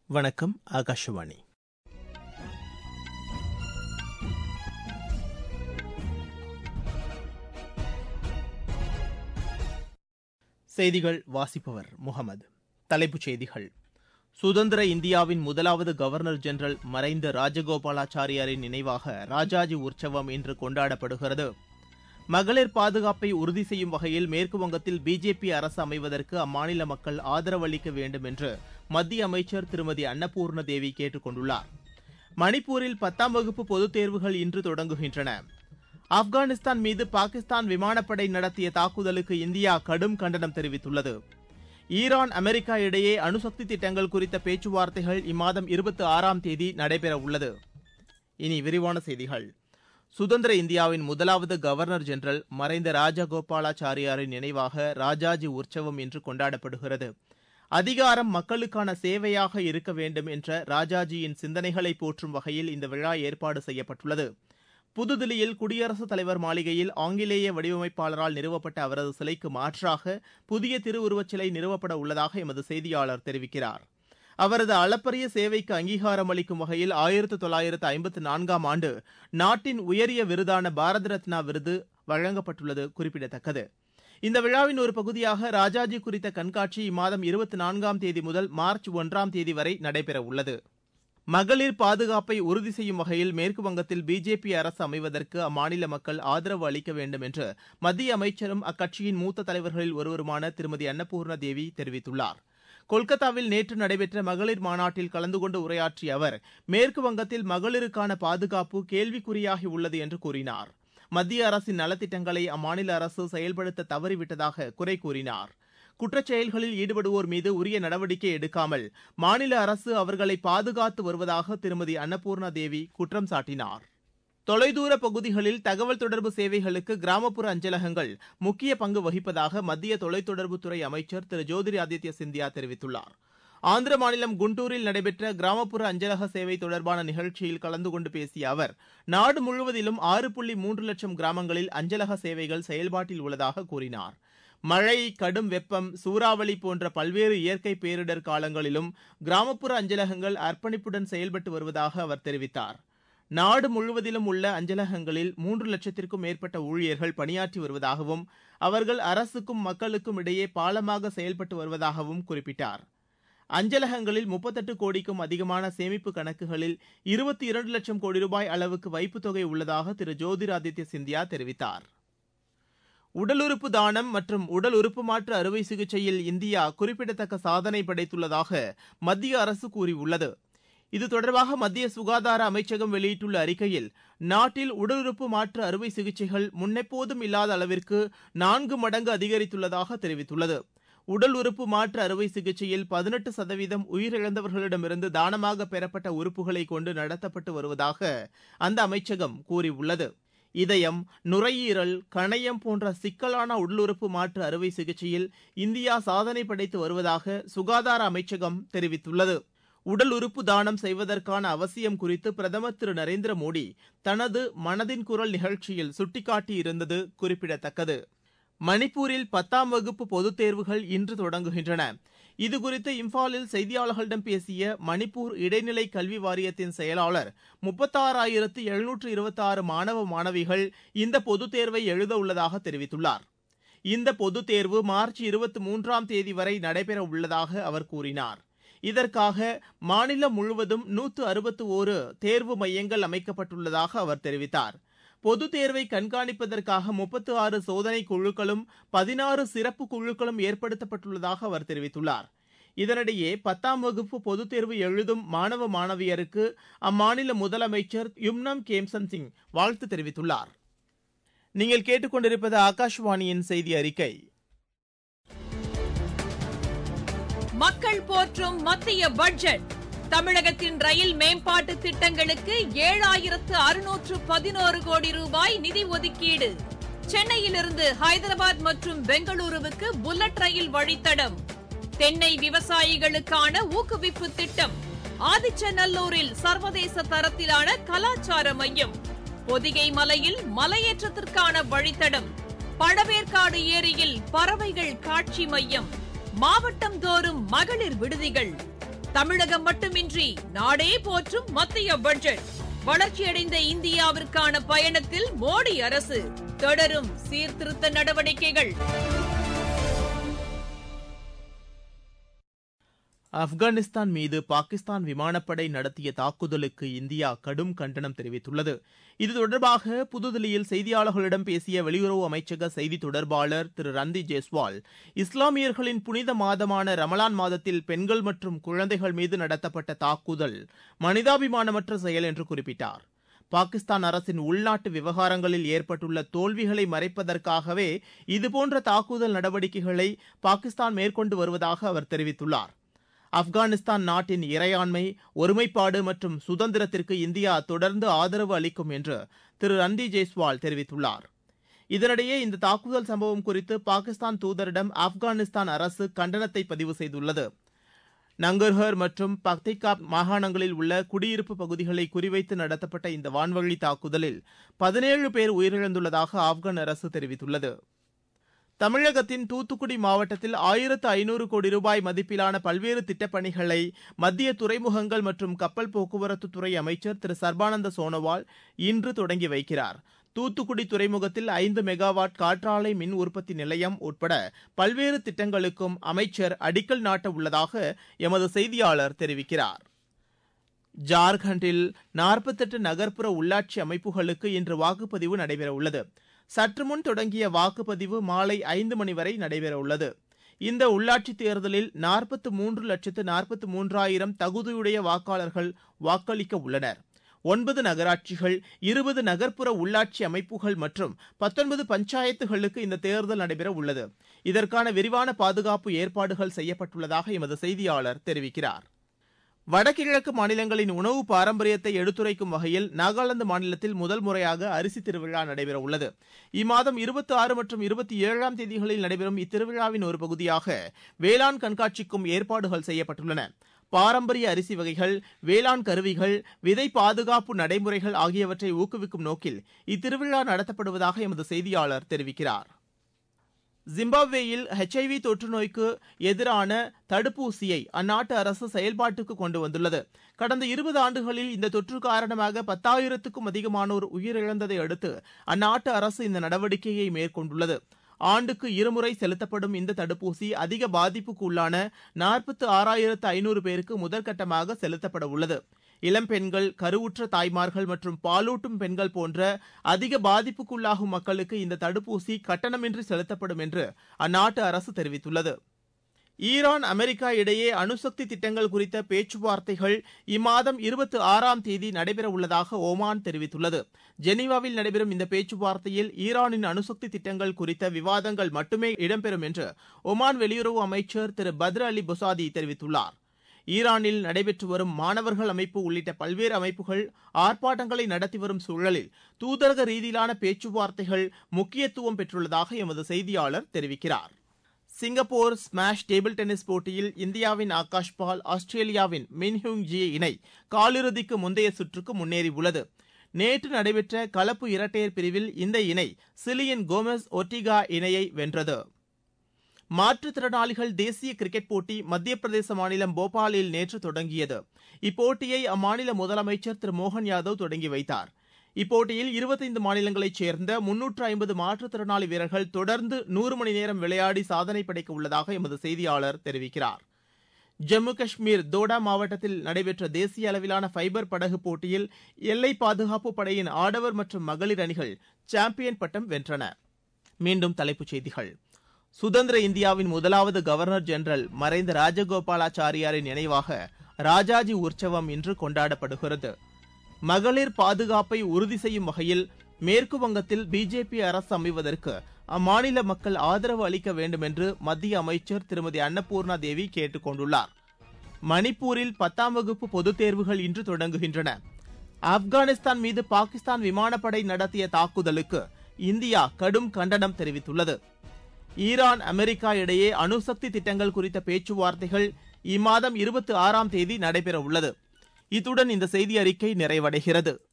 வணக்கம் ஆகாஷவாணி செய்திகள் வாசிப்பவர் முகமது தலைப்புச் செய்திகள் சுதந்திர இந்தியாவின் முதலாவது கவர்னர் ஜெனரல் மறைந்த ராஜகோபாலாச்சாரியாரின் நினைவாக ராஜாஜி உற்சவம் இன்று கொண்டாடப்படுகிறது மகளிர் பாதுகாப்பை உறுதி செய்யும் வகையில் மேற்குவங்கத்தில் பிஜேபி அரசு அமைவதற்கு அம்மாநில மக்கள் ஆதரவு அளிக்க வேண்டும் என்று மத்திய அமைச்சர் திருமதி அன்னபூர்ண தேவி கேட்டுக் கொண்டுள்ளார் மணிப்பூரில் பத்தாம் வகுப்பு பொதுத் தேர்வுகள் இன்று தொடங்குகின்றன ஆப்கானிஸ்தான் மீது பாகிஸ்தான் விமானப்படை நடத்திய தாக்குதலுக்கு இந்தியா கடும் கண்டனம் தெரிவித்துள்ளது ஈரான் அமெரிக்கா இடையே அணுசக்தி திட்டங்கள் குறித்த பேச்சுவார்த்தைகள் இம்மாதம் இருபத்தி ஆறாம் தேதி நடைபெறவுள்ளது இனி விரிவான செய்திகள் சுதந்திர இந்தியாவின் முதலாவது கவர்னர் ஜெனரல் மறைந்த ராஜகோபாலாச்சாரியாரின் நினைவாக ராஜாஜி உற்சவம் இன்று கொண்டாடப்படுகிறது அதிகாரம் மக்களுக்கான சேவையாக இருக்க வேண்டும் என்ற ராஜாஜியின் சிந்தனைகளை போற்றும் வகையில் இந்த விழா ஏற்பாடு செய்யப்பட்டுள்ளது புதுதில்லியில் குடியரசுத் தலைவர் மாளிகையில் ஆங்கிலேய வடிவமைப்பாளரால் நிறுவப்பட்ட அவரது சிலைக்கு மாற்றாக புதிய திருவுருவச் சிலை நிறுவப்பட உள்ளதாக எமது செய்தியாளர் தெரிவிக்கிறார் அவரது அளப்பரிய சேவைக்கு அங்கீகாரம் அளிக்கும் வகையில் ஆயிரத்து தொள்ளாயிரத்து ஐம்பத்து நான்காம் ஆண்டு நாட்டின் உயரிய விருதான பாரத ரத்னா விருது வழங்கப்பட்டுள்ளது குறிப்பிடத்தக்கது இந்த விழாவின் ஒரு பகுதியாக ராஜாஜி குறித்த கண்காட்சி இம்மாதம் இருபத்தி நான்காம் தேதி முதல் மார்ச் ஒன்றாம் தேதி வரை நடைபெறவுள்ளது மகளிர் பாதுகாப்பை உறுதி செய்யும் வகையில் மேற்குவங்கத்தில் பிஜேபி அரசு அமைவதற்கு அம்மாநில மக்கள் ஆதரவு அளிக்க வேண்டும் என்று மத்திய அமைச்சரும் அக்கட்சியின் மூத்த தலைவர்களில் ஒருவருமான திருமதி அன்னபூர்ண தேவி தெரிவித்துள்ளார் கொல்கத்தாவில் நேற்று நடைபெற்ற மகளிர் மாநாட்டில் கலந்து கொண்டு உரையாற்றிய அவர் மேற்கு வங்கத்தில் மகளிருக்கான பாதுகாப்பு கேள்விக்குறியாகி உள்ளது என்று கூறினார் மத்திய அரசின் நலத்திட்டங்களை அம்மாநில அரசு செயல்படுத்த தவறிவிட்டதாக குறை கூறினார் குற்றச்செயல்களில் ஈடுபடுவோர் மீது உரிய நடவடிக்கை எடுக்காமல் மாநில அரசு அவர்களை பாதுகாத்து வருவதாக திருமதி அன்னபூர்ணா தேவி குற்றம் சாட்டினார் தொலைதூர பகுதிகளில் தகவல் தொடர்பு சேவைகளுக்கு கிராமப்புற அஞ்சலகங்கள் முக்கிய பங்கு வகிப்பதாக மத்திய தொலைத்தொடர்புத்துறை அமைச்சர் திரு ஜோதிர் ஆதித்ய சிந்தியா தெரிவித்துள்ளார் ஆந்திர மாநிலம் குண்டூரில் நடைபெற்ற கிராமப்புற அஞ்சலக சேவை தொடர்பான நிகழ்ச்சியில் கலந்து கொண்டு பேசிய அவர் நாடு முழுவதிலும் ஆறு புள்ளி மூன்று லட்சம் கிராமங்களில் அஞ்சலக சேவைகள் செயல்பாட்டில் உள்ளதாக கூறினார் மழை கடும் வெப்பம் சூறாவளி போன்ற பல்வேறு இயற்கை பேரிடர் காலங்களிலும் கிராமப்புற அஞ்சலகங்கள் அர்ப்பணிப்புடன் செயல்பட்டு வருவதாக அவர் தெரிவித்தார் நாடு முழுவதிலும் உள்ள அஞ்சலகங்களில் மூன்று லட்சத்திற்கும் மேற்பட்ட ஊழியர்கள் பணியாற்றி வருவதாகவும் அவர்கள் அரசுக்கும் மக்களுக்கும் இடையே பாலமாக செயல்பட்டு வருவதாகவும் குறிப்பிட்டார் அஞ்சலகங்களில் முப்பத்தெட்டு கோடிக்கும் அதிகமான சேமிப்பு கணக்குகளில் இருபத்தி இரண்டு லட்சம் கோடி ரூபாய் அளவுக்கு வைப்புத் தொகை உள்ளதாக திரு ஜோதிர் ஆதித்ய சிந்தியா தெரிவித்தார் உடல் உறுப்பு தானம் மற்றும் உடல் உறுப்பு மாற்று அறுவை சிகிச்சையில் இந்தியா குறிப்பிடத்தக்க சாதனை படைத்துள்ளதாக மத்திய அரசு கூறியுள்ளது இது தொடர்பாக மத்திய சுகாதார அமைச்சகம் வெளியிட்டுள்ள அறிக்கையில் நாட்டில் உடல் உறுப்பு மாற்று அறுவை சிகிச்சைகள் முன்னெப்போதும் இல்லாத அளவிற்கு நான்கு மடங்கு அதிகரித்துள்ளதாக தெரிவித்துள்ளது உடல் உறுப்பு மாற்று அறுவை சிகிச்சையில் பதினெட்டு சதவீதம் உயிரிழந்தவர்களிடமிருந்து தானமாக பெறப்பட்ட உறுப்புகளை கொண்டு நடத்தப்பட்டு வருவதாக அந்த அமைச்சகம் கூறியுள்ளது இதயம் நுரையீரல் கணையம் போன்ற சிக்கலான உள்ளுறுப்பு மாற்று அறுவை சிகிச்சையில் இந்தியா சாதனை படைத்து வருவதாக சுகாதார அமைச்சகம் தெரிவித்துள்ளது உடல் உறுப்பு தானம் செய்வதற்கான அவசியம் குறித்து பிரதமர் திரு நரேந்திர மோடி தனது மனதின் குரல் நிகழ்ச்சியில் சுட்டிக்காட்டியிருந்தது குறிப்பிடத்தக்கது மணிப்பூரில் பத்தாம் வகுப்பு பொதுத் தேர்வுகள் இன்று தொடங்குகின்றன இதுகுறித்து இம்பாலில் செய்தியாளர்களிடம் பேசிய மணிப்பூர் இடைநிலை கல்வி வாரியத்தின் செயலாளர் முப்பத்தாறாயிரத்து எழுநூற்று இருபத்தாறு மாணவ மாணவிகள் இந்த பொதுத் தேர்வை எழுத உள்ளதாக தெரிவித்துள்ளார் இந்த பொதுத் தேர்வு மார்ச் இருபத்தி மூன்றாம் தேதி வரை நடைபெற உள்ளதாக அவர் கூறினார் இதற்காக மாநிலம் முழுவதும் நூற்று அறுபத்து ஓரு தேர்வு மையங்கள் அமைக்கப்பட்டுள்ளதாக அவர் தெரிவித்தார் பொதுத் தேர்வை கண்காணிப்பதற்காக முப்பத்து ஆறு சோதனை குழுக்களும் பதினாறு சிறப்பு குழுக்களும் ஏற்படுத்தப்பட்டுள்ளதாக அவர் தெரிவித்துள்ளார் இதனிடையே பத்தாம் வகுப்பு பொதுத் தேர்வு எழுதும் மாணவ மாணவியருக்கு அம்மாநில முதலமைச்சர் யும்னம் கேம்சன் சிங் வாழ்த்து தெரிவித்துள்ளார் நீங்கள் கேட்டுக்கொண்டிருப்பது ஆகாஷ்வாணியின் செய்தி அறிக்கை மக்கள் போற்றும் மத்திய பட்ஜெட் தமிழகத்தின் ரயில் மேம்பாட்டு திட்டங்களுக்கு ஏழாயிரத்து அறுநூற்று பதினோரு கோடி ரூபாய் நிதி ஒதுக்கீடு சென்னையிலிருந்து ஹைதராபாத் மற்றும் பெங்களூருவுக்கு புல்லட் ரயில் வழித்தடம் தென்னை விவசாயிகளுக்கான ஊக்குவிப்பு திட்டம் ஆதிச்சநல்லூரில் சர்வதேச தரத்திலான கலாச்சார மையம் பொதிகை மலையில் மலையேற்றத்திற்கான வழித்தடம் பழவேற்காடு ஏரியில் பறவைகள் காட்சி மையம் மாவட்டம் தோறும் மகளிர் விடுதிகள் தமிழகம் மட்டுமின்றி நாடே போற்றும் மத்திய பட்ஜெட் வளர்ச்சியடைந்த இந்தியாவிற்கான பயணத்தில் மோடி அரசு தொடரும் சீர்திருத்த நடவடிக்கைகள் ஆப்கானிஸ்தான் மீது பாகிஸ்தான் விமானப்படை நடத்திய தாக்குதலுக்கு இந்தியா கடும் கண்டனம் தெரிவித்துள்ளது இது தொடர்பாக புதுதில்லியில் செய்தியாளர்களிடம் பேசிய வெளியுறவு அமைச்சக செய்தி தொடர்பாளர் திரு ரன்தீப் ஜெய்ஸ்வால் இஸ்லாமியர்களின் புனித மாதமான ரமலான் மாதத்தில் பெண்கள் மற்றும் குழந்தைகள் மீது நடத்தப்பட்ட தாக்குதல் மனிதாபிமானமற்ற செயல் என்று குறிப்பிட்டார் பாகிஸ்தான் அரசின் உள்நாட்டு விவகாரங்களில் ஏற்பட்டுள்ள தோல்விகளை மறைப்பதற்காகவே இதுபோன்ற தாக்குதல் நடவடிக்கைகளை பாகிஸ்தான் மேற்கொண்டு வருவதாக அவர் தெரிவித்துள்ளார் ஆப்கானிஸ்தான் நாட்டின் இறையாண்மை ஒருமைப்பாடு மற்றும் சுதந்திரத்திற்கு இந்தியா தொடர்ந்து ஆதரவு அளிக்கும் என்று திரு ரன்தீப் ஜெய்ஸ்வால் தெரிவித்துள்ளார் இதனிடையே இந்த தாக்குதல் சம்பவம் குறித்து பாகிஸ்தான் தூதரிடம் ஆப்கானிஸ்தான் அரசு கண்டனத்தை பதிவு செய்துள்ளது நங்கர்ஹர் மற்றும் பக்திகா மாகாணங்களில் உள்ள குடியிருப்பு பகுதிகளை குறிவைத்து நடத்தப்பட்ட இந்த வான்வழி தாக்குதலில் பதினேழு பேர் உயிரிழந்துள்ளதாக ஆப்கான் அரசு தெரிவித்துள்ளது தமிழகத்தின் தூத்துக்குடி மாவட்டத்தில் ஆயிரத்து ஐநூறு கோடி ரூபாய் மதிப்பிலான பல்வேறு திட்டப்பணிகளை மத்திய துறைமுகங்கள் மற்றும் கப்பல் போக்குவரத்து துறை அமைச்சர் திரு சர்பானந்த சோனோவால் இன்று தொடங்கி வைக்கிறார் தூத்துக்குடி துறைமுகத்தில் ஐந்து மெகாவாட் காற்றாலை மின் உற்பத்தி நிலையம் உட்பட பல்வேறு திட்டங்களுக்கும் அமைச்சர் அடிக்கல் நாட்ட உள்ளதாக எமது செய்தியாளர் தெரிவிக்கிறார் ஜார்க்கண்டில் நாற்பத்தெட்டு நகர்ப்புற உள்ளாட்சி அமைப்புகளுக்கு இன்று வாக்குப்பதிவு நடைபெறவுள்ளது சற்று முன் தொடங்கிய வாக்குப்பதிவு மாலை ஐந்து மணி வரை நடைபெறவுள்ளது இந்த உள்ளாட்சித் தேர்தலில் நாற்பத்து மூன்று லட்சத்து நாற்பத்து மூன்றாயிரம் தகுதியுடைய வாக்காளர்கள் வாக்களிக்க உள்ளனர் ஒன்பது நகராட்சிகள் இருபது நகர்ப்புற உள்ளாட்சி அமைப்புகள் மற்றும் பத்தொன்பது பஞ்சாயத்துகளுக்கு இந்த தேர்தல் நடைபெற உள்ளது இதற்கான விரிவான பாதுகாப்பு ஏற்பாடுகள் செய்யப்பட்டுள்ளதாக எமது செய்தியாளர் தெரிவிக்கிறார் வடகிழக்கு மாநிலங்களின் உணவு பாரம்பரியத்தை எடுத்துரைக்கும் வகையில் நாகாலாந்து மாநிலத்தில் முதல் முறையாக அரிசி திருவிழா நடைபெற உள்ளது இம்மாதம் இருபத்தி ஆறு மற்றும் இருபத்தி ஏழாம் தேதிகளில் நடைபெறும் இத்திருவிழாவின் ஒரு பகுதியாக வேளாண் கண்காட்சிக்கும் ஏற்பாடுகள் செய்யப்பட்டுள்ளன பாரம்பரிய அரிசி வகைகள் வேளாண் கருவிகள் விதை பாதுகாப்பு நடைமுறைகள் ஆகியவற்றை ஊக்குவிக்கும் நோக்கில் இத்திருவிழா நடத்தப்படுவதாக எமது செய்தியாளர் தெரிவிக்கிறார் ஜிம்பாப்வேயில் ஹெச்ஐவி தொற்று நோய்க்கு எதிரான தடுப்பூசியை அந்நாட்டு அரசு செயல்பாட்டுக்கு கொண்டு வந்துள்ளது கடந்த இருபது ஆண்டுகளில் இந்த தொற்று காரணமாக பத்தாயிரத்துக்கும் அதிகமானோர் உயிரிழந்ததை அடுத்து அந்நாட்டு அரசு இந்த நடவடிக்கையை மேற்கொண்டுள்ளது ஆண்டுக்கு இருமுறை செலுத்தப்படும் இந்த தடுப்பூசி அதிக பாதிப்புக்கு உள்ளான நாற்பத்து ஆறாயிரத்து ஐநூறு பேருக்கு முதற்கட்டமாக செலுத்தப்பட உள்ளது இளம் பெண்கள் கருவுற்ற தாய்மார்கள் மற்றும் பாலூட்டும் பெண்கள் போன்ற அதிக பாதிப்புக்குள்ளாகும் மக்களுக்கு இந்த தடுப்பூசி கட்டணமின்றி செலுத்தப்படும் என்று அந்நாட்டு அரசு தெரிவித்துள்ளது ஈரான் அமெரிக்கா இடையே அணுசக்தி திட்டங்கள் குறித்த பேச்சுவார்த்தைகள் இம்மாதம் இருபத்தி ஆறாம் தேதி நடைபெறவுள்ளதாக ஒமான் தெரிவித்துள்ளது ஜெனீவாவில் நடைபெறும் இந்த பேச்சுவார்த்தையில் ஈரானின் அணுசக்தி திட்டங்கள் குறித்த விவாதங்கள் மட்டுமே இடம்பெறும் என்று ஒமான் வெளியுறவு அமைச்சர் திரு பத்ர் அலி புசாதி தெரிவித்துள்ளார் ஈரானில் நடைபெற்று வரும் மாணவர்கள் அமைப்பு உள்ளிட்ட பல்வேறு அமைப்புகள் ஆர்ப்பாட்டங்களை நடத்தி வரும் சூழலில் தூதரக ரீதியிலான பேச்சுவார்த்தைகள் முக்கியத்துவம் பெற்றுள்ளதாக எமது செய்தியாளர் தெரிவிக்கிறார் சிங்கப்பூர் ஸ்மாஷ் டேபிள் டென்னிஸ் போட்டியில் இந்தியாவின் ஆகாஷ் பால் ஆஸ்திரேலியாவின் மின்ஹுங் ஜி இணை காலிறுதிக்கு முந்தைய சுற்றுக்கு முன்னேறியுள்ளது நேற்று நடைபெற்ற கலப்பு இரட்டையர் பிரிவில் இந்த இணை சிலியின் கோமெஸ் ஒட்டிகா இணையை வென்றது மாற்றுத்திறனாளிகள் தேசிய கிரிக்கெட் போட்டி மத்திய பிரதேச மாநிலம் போபாலில் நேற்று தொடங்கியது இப்போட்டியை அம்மாநில முதலமைச்சர் திரு மோகன் யாதவ் தொடங்கி வைத்தார் இப்போட்டியில் இருபத்தைந்து மாநிலங்களைச் சேர்ந்த முன்னூற்று ஐம்பது மாற்றுத்திறனாளி வீரர்கள் தொடர்ந்து நூறு மணி நேரம் விளையாடி சாதனை படைக்க உள்ளதாக எமது செய்தியாளர் தெரிவிக்கிறார் ஜம்மு காஷ்மீர் தோடா மாவட்டத்தில் நடைபெற்ற தேசிய அளவிலான ஃபைபர் படகு போட்டியில் எல்லை பாதுகாப்பு படையின் ஆடவர் மற்றும் மகளிர் அணிகள் சாம்பியன் பட்டம் வென்றன மீண்டும் தலைப்புச் செய்திகள் சுதந்திர இந்தியாவின் முதலாவது கவர்னர் ஜெனரல் மறைந்த ராஜகோபாலாச்சாரியாரின் நினைவாக ராஜாஜி உற்சவம் இன்று கொண்டாடப்படுகிறது மகளிர் பாதுகாப்பை உறுதி செய்யும் வகையில் மேற்கு வங்கத்தில் பிஜேபி அரசு அமைவதற்கு அம்மாநில மக்கள் ஆதரவு அளிக்க வேண்டும் என்று மத்திய அமைச்சர் திருமதி அன்னபூர்ணா தேவி கேட்டுக் கொண்டுள்ளார் மணிப்பூரில் பத்தாம் வகுப்பு பொதுத் தேர்வுகள் இன்று தொடங்குகின்றன ஆப்கானிஸ்தான் மீது பாகிஸ்தான் விமானப்படை நடத்திய தாக்குதலுக்கு இந்தியா கடும் கண்டனம் தெரிவித்துள்ளது ஈரான் அமெரிக்கா இடையே அணுசக்தி திட்டங்கள் குறித்த பேச்சுவார்த்தைகள் இம்மாதம் இருபத்தி ஆறாம் தேதி நடைபெற உள்ளது இத்துடன் இந்த செய்தி அறிக்கை நிறைவடைகிறது